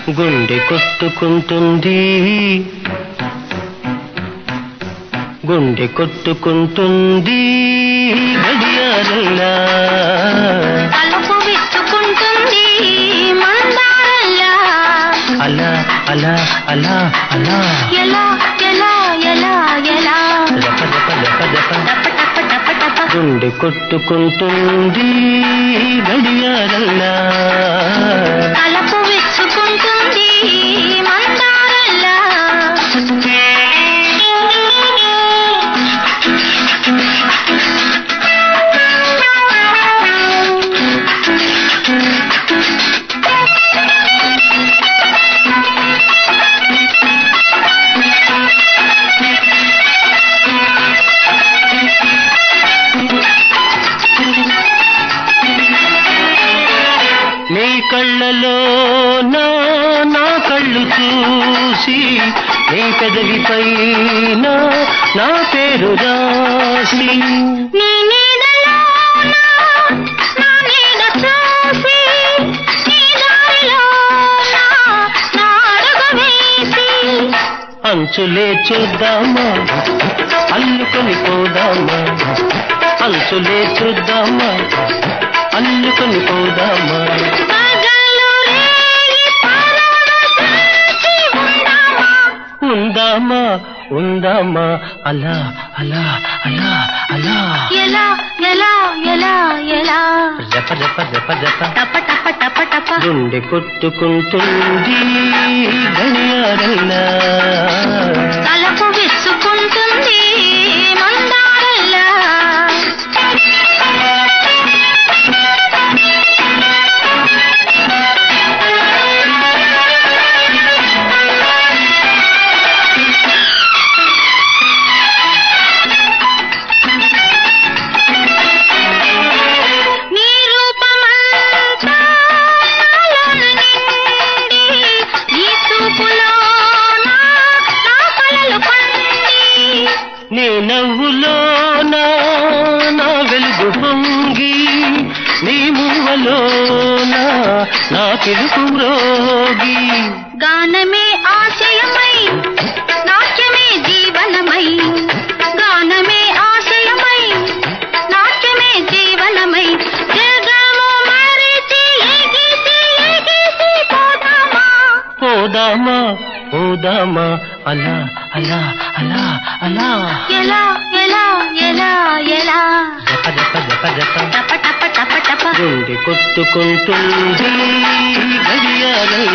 గుండె కొట్టుకుంటుంది గుండె కొట్టుకుంటుంది గడియారల్లా తలుపు విచ్చుకుంటుంది మందారల్లా అలా అలా అలా అలా ఎలా ఎలా ఎలా ఎలా దప దప దప దప టప టప టప టప గుండె కొట్టుకుంటుంది గడియారల్లా తలుపు విచ్చుకుంటుంది మందారల్లా నీ కళ్ళలో నా నా కళ్ళు చూసి నీ పెదవిపై నా నా పేరు రాసి నీ నీడలోన నా నీడ చూసి నీ దారిలోన నా అడుగు వేసి అంచులే చూద్దామా అల్లుకొని పోదామా అంచులే చూద్దామా అల్లుకొని పోదామా పగలు రేగి పరవశించి ఉందామా ఉందామా ఉందామా అలా అలా అలా అలా ఎలా ఎలా ఎలా ఎలా జప జప జప జప టప టప టప టప గుండె కొట్టుకుంటుంది గడియారల్లా తలకు విచ్చుకుంటుంది మందారల్లా నీ రూపమంతా నాలోన నిండి, నీ చూపులోన నా కలలు పండి నీ నవ్వులో నా నా వెలుగు పొంగి నీ మువ్వలో నా నా పిలుపు మ్రోగి గానమే ఆశయమై నాట్యమే జీవనమై గానమే ఆశయమై నాట్యమే జీవనమై జగము మరిచి ఎగిసి ఎగిసి పోదామా పోదామా పోదామా అలా అలా అలా అలా ఎలా ఎలా ఎలా ఎలా జప జప జప జప టప టప టప టప గుండె కొట్టుకుంటుంది గడియారల్లా